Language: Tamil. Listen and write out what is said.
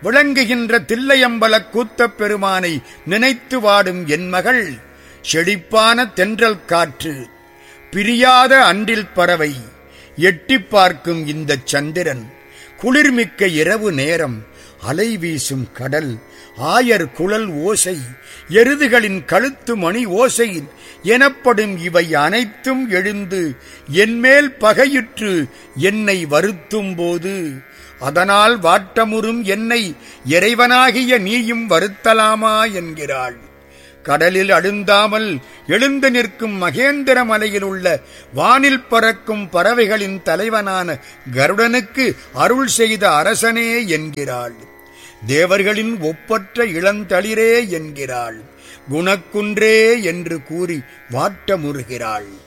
விளங்குகின்ற தில்லையம்பலக் கூத்தப் பெருமானை நினைத்து வாடும் என் மகள் செழிப்பான தென்றல் காற்று பிரியாத அன்றில் பறவை எட்டிப் பார்க்கும் இந்தச் சந்திரன் குளிர்மிக்க இரவு நேரம் அலை வீசும் கடல் ஆயர் குழல் ஓசை எருதுகளின் கழுத்து மணி ஓசை எனப்படும் இவை அனைத்தும் எழுந்து என்மேல் பகையுற்று என்னை வருத்தும் போது அதனால் வாட்டமுறும் என்னை இறைவனாகிய நீயும் வருத்தலாமா என்கிறாள் கடலில் அழுந்தாமல் எழுந்து நிற்கும் மகேந்திர மலையில் உள்ள வானில் பறக்கும் பறவைகளின் தலைவனான கருடனுக்கு அருள் செய்த அரசனே என்கிறாள் தேவர்களின் ஒப்பற்ற இளந்தளிரே என்கிறாள் குணக்குன்றே என்று கூறி வாட்டமுறுகிறாள்